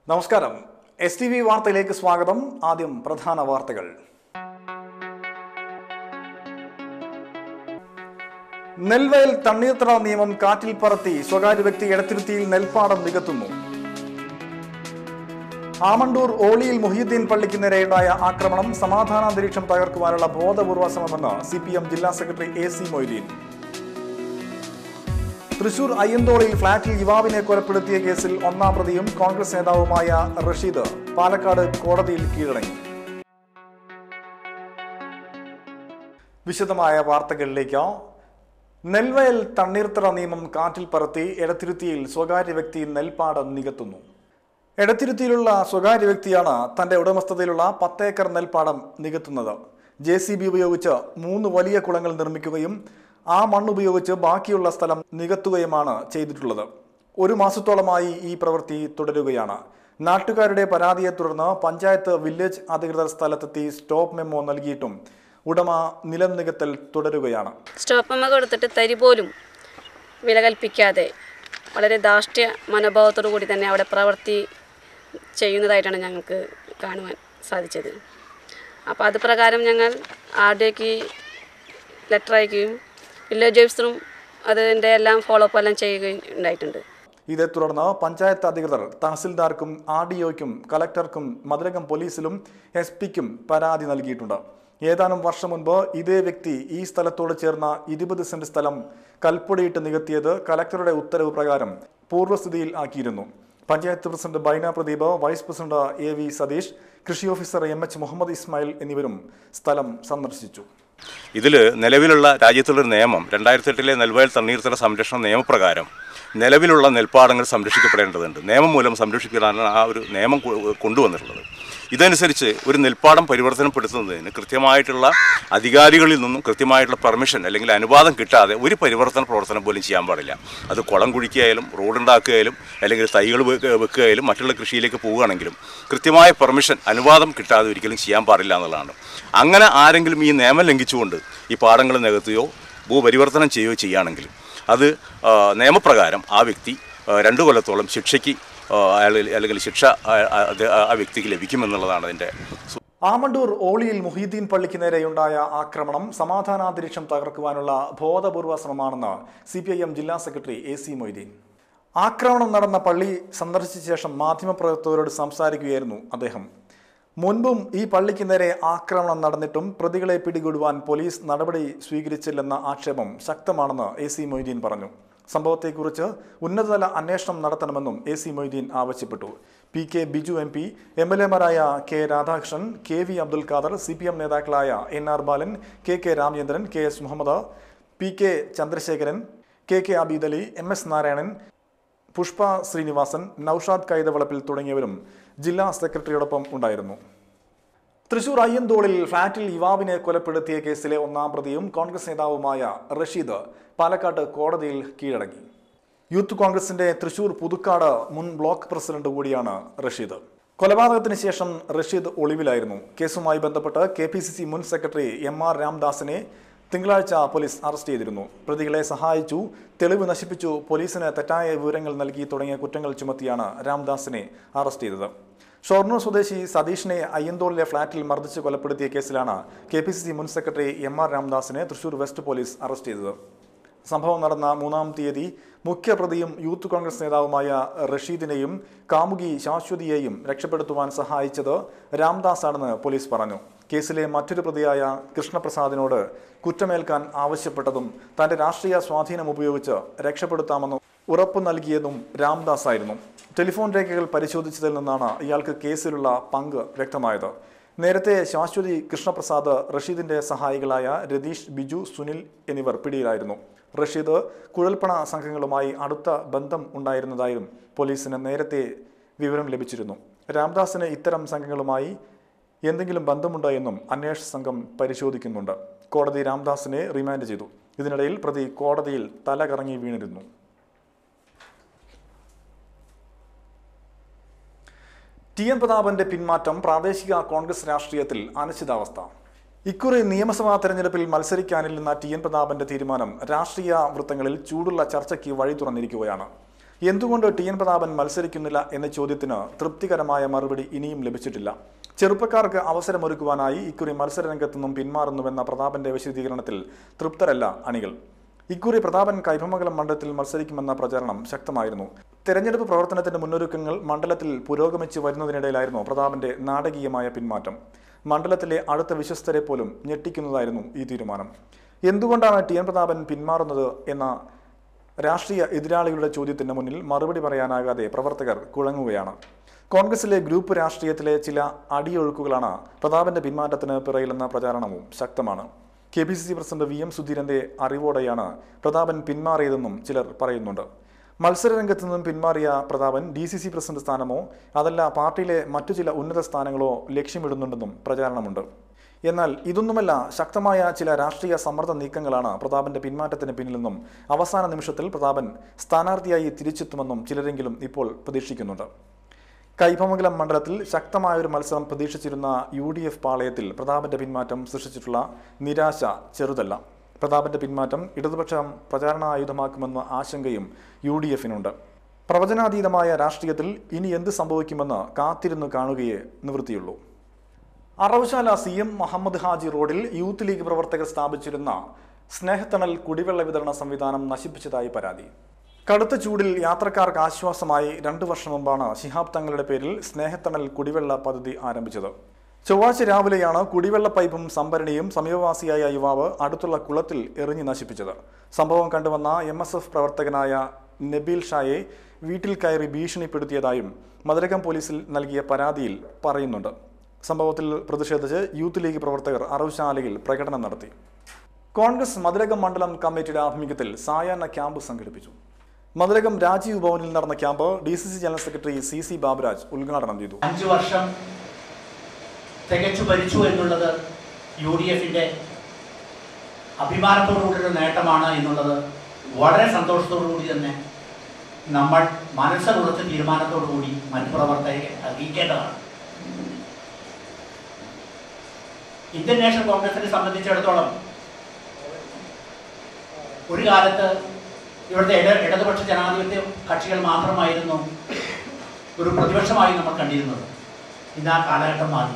നമസ്കാരം S T V വാർത്തയിലേക്ക് സ്വാഗതം ആദ്യം പ്രധാന വാർത്തകൾ നെൽവയൽ തണ്ണീർത്തട നിയമം കാറ്റിൽ പറത്തി സ്വകാര്യ വ്യക്തി എടത്തിരുത്തിയിൽ നെൽപ്പാടം നികത്തുന്നു ആമണ്ടൂർ ഓളിയിൽ മുഹീദ്ദീൻ പള്ളിക്ക് നേരെയുണ്ടായ ആക്രമണം സമാധാനാന്തരീക്ഷം തകർക്കുവാനുള്ള ബോധപൂർവ ശ്രമമെന്ന് സി പി എം ജില്ലാ secretary A C Moideen Thrissur അയ്യന്തോളിൽ ഫ്ളാറ്റിൽ യുവാവിനെ കൊലപ്പെടുത്തിയ കേസിൽ ഒന്നാം പ്രതിയും കോൺഗ്രസ് നേതാവുമായ റഷീദ് പാലക്കാട് കോടതിയിൽ കീഴടങ്ങി വിശദമായ വാർത്തകളിലേക്ക് നെൽവയൽ തണ്ണീർത്തറ നിയമം കാറ്റിൽ പറത്തി എടത്തിരുത്തിയിൽ സ്വകാര്യ വ്യക്തി നെൽപ്പാടം നികത്തുന്നു എടത്തിരുത്തിയിലുള്ള സ്വകാര്യ വ്യക്തിയാണ് തന്റെ ഉടമസ്ഥതയിലുള്ള പത്തേക്കർ നെൽപ്പാടം നികത്തുന്നത് ജെ സി ബി ഉപയോഗിച്ച് മൂന്ന് വലിയ കുളങ്ങൾ നിർമ്മിക്കുകയും ആ മണ്ണുപയോഗിച്ച് ബാക്കിയുള്ള സ്ഥലം നികത്തുകയുമാണ് ചെയ്തിട്ടുള്ളത് ഒരു മാസത്തോളമായി ഈ പ്രവൃത്തി തുടരുകയാണ് നാട്ടുകാരുടെ പരാതിയെ തുടർന്ന് പഞ്ചായത്ത് വില്ലേജ് അധികൃതർ സ്ഥലത്തെത്തി സ്റ്റോപ്പ് മെമ്മോ നൽകിയിട്ടും ഉടമ നിലം നികത്തൽ തുടരുകയാണ് സ്റ്റോപ്പമ്മ കൊടുത്തിട്ട് തരി പോലും വില കൽപ്പിക്കാതെ വളരെ ധാർഷ്ട്യ മനോഭാവത്തോടു കൂടി തന്നെ അവിടെ പ്രവൃത്തി ചെയ്യുന്നതായിട്ടാണ് ഞങ്ങൾക്ക് കാണുവാൻ സാധിച്ചത് അപ്പോൾ അത് പ്രകാരം ഞങ്ങൾ ആരുടെക്ക് ലെറ്റർ അയക്കുകയും വില്ലേജ് ഓഫീസറും അതിൻ്റെ എല്ലാം ഫോളോ അപ്പ് എല്ലാം ചെയ്യുകയും ഉണ്ടായിട്ടുണ്ട് ഇതേ തുടർന്ന് പഞ്ചായത്ത് അധികൃതർ തഹസിൽദാർക്കും ആർ ഡി ഒക്കും കലക്ടർക്കും മതിലകം പോലീസിലും എസ് പിക്കും പരാതി നൽകിയിട്ടുണ്ട് ഏതാനും വർഷം മുൻപ് ഇതേ വ്യക്തി ഈ സ്ഥലത്തോട് ചേർന്ന ഇരുപത് സെന്റ് സ്ഥലം കൽപ്പൊടിയിട്ട് നികത്തിയത് കലക്ടറുടെ ഉത്തരവ് പ്രകാരം പൂർവ്വസ്ഥിതിയിൽ ആക്കിയിരുന്നു panchayat president Baina Pradeep vice president A V Satheesh കൃഷി officer M H Muhammad Ismail എന്നിവരും സ്ഥലം സന്ദർശിച്ചു ഇതിൽ നിലവിലുള്ള രാജ്യത്തുള്ളൊരു നിയമം രണ്ടായിരത്തി എട്ടിലെ നെൽവയൽ തണ്ണീർത്തട സംരക്ഷണ നിയമപ്രകാരം നിലവിലുള്ള നെൽപ്പാടങ്ങൾ സംരക്ഷിക്കപ്പെടേണ്ടതുണ്ട് നിയമം മൂലം സംരക്ഷിക്കാനാണ് ആ ഒരു നിയമം കൊ- കൊണ്ടുവന്നിട്ടുള്ളത് ഇതനുസരിച്ച് ഒരു നെൽപ്പാടം പരിവർത്തനപ്പെടുത്തുന്നതിന് കൃത്യമായിട്ടുള്ള അധികാരികളിൽ നിന്നും കൃത്യമായിട്ടുള്ള പെർമിഷൻ അല്ലെങ്കിൽ അനുവാദം കിട്ടാതെ ഒരു പരിവർത്തന പ്രവർത്തനം പോലും ചെയ്യാൻ പാടില്ല അത് കുളം കുഴിക്കുകയായാലും റോഡുണ്ടാക്കുകയായാലും അല്ലെങ്കിൽ തൈകൾ വെക്ക- വെക്കുകയായാലും മറ്റുള്ള കൃഷിയിലേക്ക് പോവുകയാണെങ്കിലും കൃത്യമായ പെർമിഷൻ അനുവാദം കിട്ടാതെ ഒരിക്കലും ചെയ്യാൻ പാടില്ല എന്നുള്ളതാണ് അങ്ങനെ ആരെങ്കിലും ഈ നിയമം ലംഘിച്ചുകൊണ്ട് ഈ പാടങ്ങൾ നികത്തുകയോ ഭൂപരിവർത്തനം ചെയ്യുകയോ ചെയ്യുകയാണെങ്കിൽ അത് ആ, നിയമപ്രകാരം ആ വ്യക്തി ആ, രണ്ട് കൊല്ലത്തോളം ശിക്ഷയ്ക്ക് ആ, അയാൾ അല്ലെങ്കിൽ ശിക്ഷ ആ, ആ, അത് ആ വ്യക്തിക്ക് ലഭിക്കുമെന്നുള്ളതാണ് അതിൻ്റെ സു- ആമണ്ടൂർ ഓളിയിൽ മുഹീദ്ദീൻ പള്ളിക്ക് നേരെയുണ്ടായ ആക്രമണം സമാധാനാന്തരീക്ഷം തകർക്കുവാനുള്ള ബോധപൂർവ ശ്രമമാണെന്ന് സി പി ഐ എം ജില്ലാ സെക്രട്ടറി എ സി മൊയ്തീൻ ആക്രമണം നടന്ന പള്ളി സന്ദർശിച്ച ശേഷം മാധ്യമപ്രവർത്തകരോട് സംസാരിക്കുകയായിരുന്നു അദ്ദേഹം മുൻപും ഈ പള്ളിക്ക് നേരെ ആക്രമണം നടന്നിട്ടും പ്രതികളെ പിടികൂടുവാൻ പോലീസ് നടപടി സ്വീകരിച്ചില്ലെന്ന ആക്ഷേപം ശക്തമാണെന്ന് എ സി മൊയ്തീൻ പറഞ്ഞു സംഭവത്തെക്കുറിച്ച് ഉന്നതതല അന്വേഷണം നടത്തണമെന്നും എ സി മൊയ്തീൻ ആവശ്യപ്പെട്ടു P K Biju M P M L എമാരായ K Radhakrishnan K V Abdul Khader C P M നേതാക്കളായ N R Balan K K Ramachandran K S Muhammad P K Chandrasekharan K K Abeed Ali M S Narayanan Pushpa Sreenivasan Noushad Kaithavalappil തുടങ്ങിയവരും ജില്ലാ സെക്രട്ടറിയോടൊപ്പം ഉണ്ടായിരുന്നു തൃശൂർ അയ്യന്തോളിൽ ഫ്ളാറ്റിൽ യുവാവിനെ കൊലപ്പെടുത്തിയ കേസിലെ ഒന്നാം പ്രതിയും കോൺഗ്രസ് നേതാവുമായ റഷീദ് പാലക്കാട്ട് കോടതിയിൽ കീഴടങ്ങി യൂത്ത് കോൺഗ്രസിന്റെ തൃശൂർ പുതുക്കാട് മുൻ ബ്ലോക്ക് പ്രസിഡന്റ് കൂടിയാണ് റഷീദ് കൊലപാതകത്തിന് ശേഷം റഷീദ് ഒളിവിലായിരുന്നു കേസുമായി ബന്ധപ്പെട്ട് കെ പി സി സി മുൻ സെക്രട്ടറി എം ആർ രാംദാസിനെ തിങ്കളാഴ്ച പോലീസ് അറസ്റ്റ് ചെയ്തിരുന്നു പ്രതികളെ സഹായിച്ചു തെളിവ് നശിപ്പിച്ചു പോലീസിന് തെറ്റായ വിവരങ്ങൾ നൽകി തുടങ്ങിയ കുറ്റങ്ങൾ ചുമത്തിയാണ് രാംദാസിനെ അറസ്റ്റ് ചെയ്തത് ഷൊർണൂർ സ്വദേശി സതീഷിനെ അയ്യന്തോളിലെ ഫ്ളാറ്റിൽ മർദ്ദിച്ച് കൊലപ്പെടുത്തിയ കേസിലാണ് കെ പി സി സി മുൻ സെക്രട്ടറി എം ആർ രാംദാസിനെ തൃശൂർ വെസ്റ്റ് പോലീസ് അറസ്റ്റ് ചെയ്തത് സംഭവം നടന്ന മൂന്നാം തീയതി മുഖ്യപ്രതിയും യൂത്ത് കോൺഗ്രസ് നേതാവുമായ റഷീദിനെയും കാമുകി ശാശ്വതിയെയും രക്ഷപ്പെടുത്തുവാൻ സഹായിച്ചത് രാംദാസാണെന്ന് പോലീസ് പറഞ്ഞു കേസിലെ മറ്റൊരു പ്രതിയായ കൃഷ്ണപ്രസാദിനോട് കുറ്റമേൽക്കാൻ ആവശ്യപ്പെട്ടതും തന്റെ രാഷ്ട്രീയ സ്വാധീനം ഉപയോഗിച്ച് രക്ഷപ്പെടുത്താമെന്ന് ഉറപ്പു നൽകിയതും രാംദാസ് ആയിരുന്നു ടെലിഫോൺ രേഖകൾ പരിശോധിച്ചതിൽ നിന്നാണ് ഇയാൾക്ക് കേസിലുള്ള പങ്ക് വ്യക്തമായത് നേരത്തെ ശാശ്വതി കൃഷ്ണപ്രസാദ് റഷീദിന്റെ സഹായികളായ രതീഷ് ബിജു സുനിൽ എന്നിവർ പിടിയിലായിരുന്നു റഷീദ് കുഴൽപ്പണ സംഘങ്ങളുമായി അടുത്ത ബന്ധം ഉണ്ടായിരുന്നതായും പോലീസിന് നേരത്തെ വിവരം ലഭിച്ചിരുന്നു രാംദാസിന് ഇത്തരം സംഘങ്ങളുമായി എന്തെങ്കിലും ബന്ധമുണ്ടോ എന്നും അന്വേഷണ സംഘം പരിശോധിക്കുന്നുണ്ട് കോടതി രാംദാസിനെ റിമാൻഡ് ചെയ്തു ഇതിനിടയിൽ പ്രതി കോടതിയിൽ തല കറങ്ങി വീണിരുന്നു ടി എൻ പ്രതാപന്റെ പിന്മാറ്റം പ്രാദേശിക കോൺഗ്രസ് രാഷ്ട്രീയത്തിൽ അനിശ്ചിതാവസ്ഥ ഇക്കുറി നിയമസഭാ തെരഞ്ഞെടുപ്പിൽ മത്സരിക്കാനില്ലെന്ന ടി എൻ പ്രതാപന്റെ തീരുമാനം രാഷ്ട്രീയ വൃത്തങ്ങളിൽ ചൂടുള്ള ചർച്ചയ്ക്ക് വഴി തുറന്നിരിക്കുകയാണ് എന്തുകൊണ്ട് ടി എൻ പ്രതാപൻ മത്സരിക്കുന്നില്ല എന്ന ചോദ്യത്തിന് തൃപ്തികരമായ മറുപടി ഇനിയും ലഭിച്ചിട്ടില്ല ചെറുപ്പക്കാർക്ക് അവസരമൊരുക്കുവാനായി ഇക്കുറി മത്സരരംഗത്തുനിന്നും പിന്മാറുന്നുവെന്ന പ്രതാപന്റെ വിശദീകരണത്തിൽ തൃപ്തരല്ല അണികൾ ഇക്കുറി പ്രതാപൻ കൈപ്പമംഗലം മണ്ഡലത്തിൽ മത്സരിക്കുമെന്ന പ്രചാരണം ശക്തമായിരുന്നു തെരഞ്ഞെടുപ്പ് പ്രവർത്തനത്തിന്റെ മുന്നൊരുക്കങ്ങൾ മണ്ഡലത്തിൽ പുരോഗമിച്ചു വരുന്നതിനിടയിലായിരുന്നു പ്രതാപന്റെ നാടകീയമായ പിന്മാറ്റം മണ്ഡലത്തിലെ അടുത്ത വിശ്വസ്തരെ പോലും ഞെട്ടിക്കുന്നതായിരുന്നു ഈ തീരുമാനം എന്തുകൊണ്ടാണ് ടി എൻ പ്രതാപൻ പിന്മാറുന്നത് എന്ന രാഷ്ട്രീയ എതിരാളികളുടെ ചോദ്യത്തിന് മുന്നിൽ മറുപടി പറയാനാകാതെ പ്രവർത്തകർ കുഴങ്ങുകയാണ് കോൺഗ്രസിലെ ഗ്രൂപ്പ് രാഷ്ട്രീയത്തിലെ ചില അടിയൊഴുക്കുകളാണ് പ്രതാപന്റെ പിന്മാറ്റത്തിന് പിറയിലെന്ന പ്രചാരണവും ശക്തമാണ് K P C C president V M സുധീരന്റെ അറിവോടെയാണ് പ്രതാപൻ പിന്മാറിയതെന്നും ചിലർ പറയുന്നുണ്ട് മത്സരരംഗത്തു നിന്നും പിന്മാറിയ Prathapan D C C president സ്ഥാനമോ അതല്ല പാർട്ടിയിലെ മറ്റു ചില ഉന്നത സ്ഥാനങ്ങളോ ലക്ഷ്യമിടുന്നുണ്ടെന്നും പ്രചാരണമുണ്ട് എന്നാൽ ഇതൊന്നുമല്ല ശക്തമായ ചില രാഷ്ട്രീയ സമ്മർദ്ദ നീക്കങ്ങളാണ് പ്രതാപന്റെ പിന്മാറ്റത്തിന് പിന്നിലെന്നും അവസാന നിമിഷത്തിൽ പ്രതാപൻ സ്ഥാനാർത്ഥിയായി തിരിച്ചെത്തുമെന്നും ചിലരെങ്കിലും ഇപ്പോൾ പ്രതീക്ഷിക്കുന്നുണ്ട് കൈപ്പമംഗലം മണ്ഡലത്തിൽ ശക്തമായൊരു മത്സരം പ്രതീക്ഷിച്ചിരുന്ന യു ഡി എഫ് പാളയത്തിൽ പ്രതാപന്റെ പിന്മാറ്റം സൃഷ്ടിച്ചിട്ടുള്ള നിരാശ ചെറുതല്ല പ്രതാപന്റെ പിന്മാറ്റം ഇടതുപക്ഷം പ്രചാരണായുധമാക്കുമെന്ന ആശങ്കയും യു ഡി എഫിനുണ്ട് പ്രവചനാതീതമായ രാഷ്ട്രീയത്തിൽ ഇനി എന്ത് സംഭവിക്കുമെന്ന് കാത്തിരുന്ന് കാണുകയേ നിവൃത്തിയുള്ളൂ അറവുശാല സി എം മുഹമ്മദ് ഹാജി റോഡിൽ യൂത്ത് ലീഗ് പ്രവർത്തകർ സ്ഥാപിച്ചിരുന്ന സ്നേഹത്തണൽ കുടിവെള്ള വിതരണ സംവിധാനം നശിപ്പിച്ചതായി പരാതി കടുത്ത ചൂടിൽ യാത്രക്കാർക്ക് ആശ്വാസമായി രണ്ടു വർഷം മുമ്പാണ് ശിഹാബ് തങ്ങളുടെ പേരിൽ സ്നേഹത്തണൽ കുടിവെള്ള പദ്ധതി ആരംഭിച്ചത് ചൊവ്വാഴ്ച രാവിലെയാണ് കുടിവെള്ള പൈപ്പും സംഭരണിയും സമീപവാസിയായ യുവാവ് അടുത്തുള്ള കുളത്തിൽ എറിഞ്ഞു നശിപ്പിച്ചത് സംഭവം കണ്ടുവന്ന എം എസ് എഫ് പ്രവർത്തകനായ നബീൽ ഷായെ വീട്ടിൽ കയറി ഭീഷണിപ്പെടുത്തിയതായും മധുരകം പോലീസിൽ നൽകിയ പരാതിയിൽ പറയുന്നുണ്ട് സംഭവത്തിൽ പ്രതിഷേധിച്ച് യൂത്ത് ലീഗ് പ്രവർത്തകർ അറവുശാലയിൽ പ്രകടനം നടത്തി കോൺഗ്രസ് മധുരകം മണ്ഡലം കമ്മിറ്റിയുടെ ആഭിമുഖ്യത്തിൽ സായാഹ്ന ക്യാമ്പ് സംഘടിപ്പിച്ചു മധുരകം രാജീവ് ഭവനിൽ നടന്ന camp D C C general secretary C C Baburaj ഉദ്ഘാടനം ചെയ്തു അഞ്ചു വർഷം തികച്ചു ഭരിച്ചു എന്നുള്ളത് യു ഡി എഫിൻ്റെ അഭിമാനത്തോടുകൂടിയൊരു നേട്ടമാണ് എന്നുള്ളത് വളരെ സന്തോഷത്തോടുകൂടി തന്നെ നമ്മൾ മനസ്സുറച്ച തീരുമാനത്തോടു കൂടി മറ്റു പ്രവർത്തകരെ അറിയിക്കേണ്ടതാണ് ഇന്ത്യൻ നാഷണൽ കോൺഗ്രസിനെ സംബന്ധിച്ചിടത്തോളം ഒരു കാലത്ത് ഇവിടുത്തെ ഇട ഇടതുപക്ഷ ജനാധിപത്യ കക്ഷികൾ മാത്രമായിരുന്നു ഒരു പ്രതിപക്ഷമായി നമ്മൾ കണ്ടിരുന്നത് ഇന്ന് ആ കാലഘട്ടം മാറി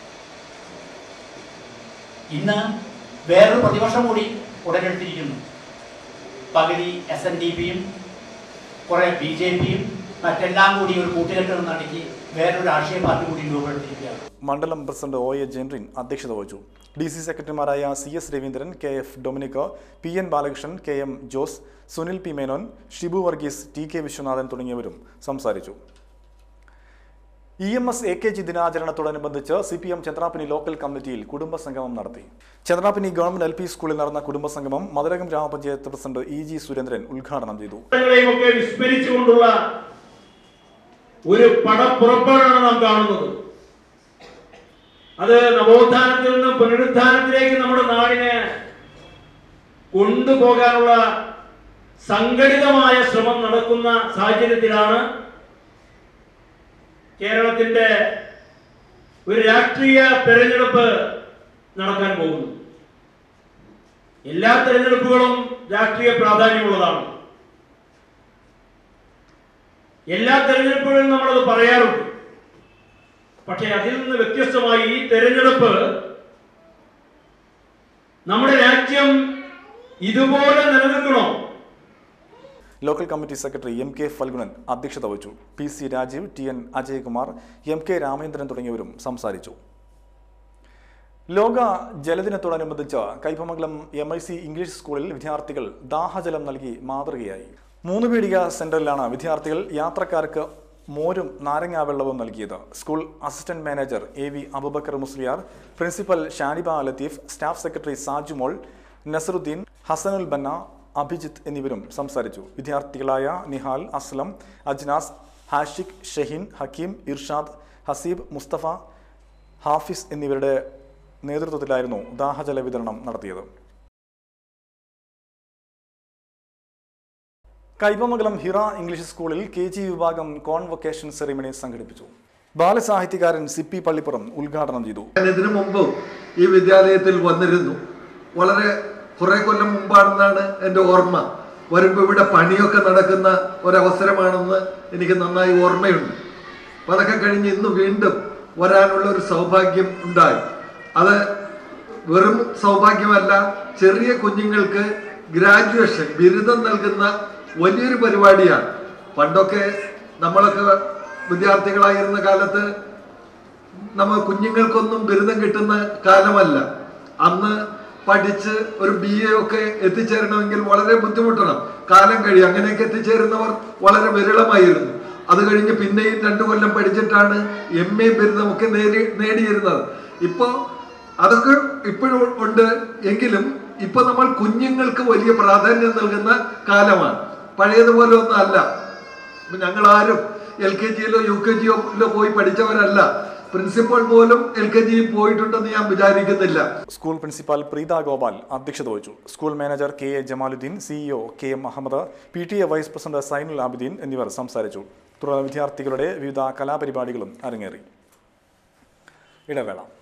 ഇന്ന് വേറൊരു പ്രതിപക്ഷം കൂടി ഉടലെടുത്തിരിക്കുന്നു പകുതി എസ് എൻ ഡി പിയും കുറെ ബി ജെ പിയും മറ്റെല്ലാം കൂടി ഒരു കൂട്ടുകെട്ട് നടത്തി വേറൊരു രാഷ്ട്രീയ പാർട്ടി കൂടി രൂപപ്പെടുത്തിയിരിക്കുകയാണ് മണ്ഡലം പ്രസിഡന്റ് ഒ എ ജെൻറിൻ അധ്യക്ഷത വഹിച്ചു ഡി സി സെക്രട്ടറിമാരായ C S Raveendran K F Dominic P N Balakrishnan K M Jose Sunil P Menon Shibu Varghese T K Viswanathan തുടങ്ങിയവരും സംസാരിച്ചു E M S A K G ദിനാചരണത്തോടനുബന്ധിച്ച് C P M Chandrappinni local കമ്മിറ്റിയിൽ കുടുംബസംഗമം നടത്തി ചന്ദ്രാപ്പിനി ഗവൺമെന്റ് എൽ പി സ്കൂളിൽ നടന്ന കുടുംബസംഗമം മധുരകം ഗ്രാമപഞ്ചായത്ത് പ്രസിഡന്റ് ഇ ജി സുരേന്ദ്രൻ ഉദ്ഘാടനം ചെയ്തു ങ്ങളെയും ഒക്കെ വിസ്മരിച്ചുകൊണ്ടുള്ള ഒരു പടപ്പുറപ്പാടാണ് നാം കാണുന്നത് അത് നവോത്ഥാനത്തിൽ നിന്ന് പുനരുത്ഥാനത്തിലേക്ക് നമ്മുടെ നാടിനെ കൊണ്ടുപോകാനുള്ള സംഘടിതമായ ശ്രമം നടക്കുന്ന സാഹചര്യത്തിലാണ് കേരളത്തിന്റെ ഒരു രാഷ്ട്രീയ തെരഞ്ഞെടുപ്പ് നടക്കാൻ പോകുന്നു എല്ലാ തെരഞ്ഞെടുപ്പുകളും രാഷ്ട്രീയ പ്രാധാന്യമുള്ളതാണ് എല്ലാ തെരഞ്ഞെടുപ്പുകളിലും നമ്മളത് പറയാറുണ്ട് പക്ഷേ അതിൽ നിന്ന് വ്യത്യസ്തമായി ഈ തെരഞ്ഞെടുപ്പ് നമ്മുടെ രാജ്യം ഇതുപോലെ നിലനിൽക്കണോ local committee secretary M K Phalgunan അധ്യക്ഷത വഹിച്ചു P C Rajeev T N Ajayakumar M K Ramendran തുടങ്ങിയവരും സംസാരിച്ചു ലോക ജലദിനത്തോടനുബന്ധിച്ച് Kaipamangalam M I C English സ്കൂളിൽ വിദ്യാർത്ഥികൾ ദാഹജലം നൽകി മാതൃകയായി മൂന്ന് പീടിക സെന്ററിലാണ് വിദ്യാർത്ഥികൾ യാത്രക്കാർക്ക് മോരും നാരങ്ങാവെള്ളവും നൽകിയത് school assistant manager A V Abubakar Musliyar principal Shaniba Latheef staff secretary Sajumol Nasaruddin Hasanul Banna Abhijith എന്നിവരും സംസാരിച്ചു വിദ്യാർത്ഥികളായ നിഹാൽ അസ്ലം അജ്നാസ് ഹാഷിഖ് ഷഹീൻ ഹക്കീം ഇർഷാദ് ഹസീബ് മുസ്തഫ ഹാഫിസ് എന്നിവരുടെ നേതൃത്വത്തിലായിരുന്നു ദാഹജല വിതരണം നടത്തിയത് കൈപ്പമംഗലം ഹിറ ഇംഗ്ലീഷ് സ്കൂളിൽ കെ ജി വിഭാഗം കോൺവൊക്കേഷൻ സെറിമണി സംഘടിപ്പിച്ചു ബാലസാഹിത്യകാരൻ സിപ്പി പള്ളിപ്പുറം ഉദ്ഘാടനം ചെയ്തു ഞാൻ ഇതിനു മുമ്പ് ഈ വിദ്യാലയത്തിൽ വന്നിരുന്നു വളരെ കുറെ കൊല്ലം മുമ്പാണെന്നാണ് എൻ്റെ ഓർമ്മ വരുമ്പോൾ ഇവിടെ പണിയൊക്കെ നടക്കുന്ന ഒരവസരമാണെന്ന് എനിക്ക് നന്നായി ഓർമ്മയുണ്ട് അപ്പൊ അതൊക്കെ കഴിഞ്ഞ് ഇന്ന് വീണ്ടും വരാനുള്ള ഒരു സൗഭാഗ്യം ഉണ്ടായി അത് വെറും സൗഭാഗ്യമല്ല ചെറിയ കുഞ്ഞുങ്ങൾക്ക് ഗ്രാജുവേഷൻ ബിരുദം നൽകുന്ന വലിയൊരു പരിപാടിയാണ് പണ്ടൊക്കെ നമ്മളൊക്കെ വിദ്യാർത്ഥികളായിരുന്ന കാലത്ത് നമ്മൾ കുഞ്ഞുങ്ങൾക്കൊന്നും ബിരുദം കിട്ടുന്ന കാലമല്ല അന്ന് പഠിച്ച് ഒരു ബി എ ഒക്കെ എത്തിച്ചേരണമെങ്കിൽ വളരെ ബുദ്ധിമുട്ടണം കാലം കഴിയും അങ്ങനെയൊക്കെ എത്തിച്ചേരുന്നവർ വളരെ വിരളമായിരുന്നു അത് കഴിഞ്ഞ് പിന്നെയും രണ്ടു കൊല്ലം പഠിച്ചിട്ടാണ് എം എ ബിരുദമൊക്കെ നേടി നേടിയിരുന്നത് ഇപ്പോൾ അതൊക്കെ ഇപ്പോഴും ഉണ്ട് എങ്കിലും ഇപ്പൊ നമ്മൾ കുഞ്ഞുങ്ങൾക്ക് വലിയ പ്രാധാന്യം നൽകുന്ന കാലമാണ് പഴയതുപോലെ ഒന്നും അല്ല ഇപ്പൊ ഞങ്ങൾ ആരും എൽ കെ ജിയിലോ യു കെ ജിയിലോ പോയി പഠിച്ചവരല്ല പ്രിൻസിപ്പൽ പോലും എൽ കെ ജിയിൽ പോയിട്ടുണ്ടെന്ന് ഞാൻ വിചാരിക്കുന്നില്ല സ്കൂൾ പ്രിൻസിപ്പാൽ പ്രീത ഗോപാൽ അധ്യക്ഷത വഹിച്ചു school manager K A Jamaluddin CEO K M Ahammed P T A vice president Sainul Abideen എന്നിവർ സംസാരിച്ചു തുടർന്ന് വിദ്യാർത്ഥികളുടെ വിവിധ കലാപരിപാടികളും അരങ്ങേറി ഇടവേള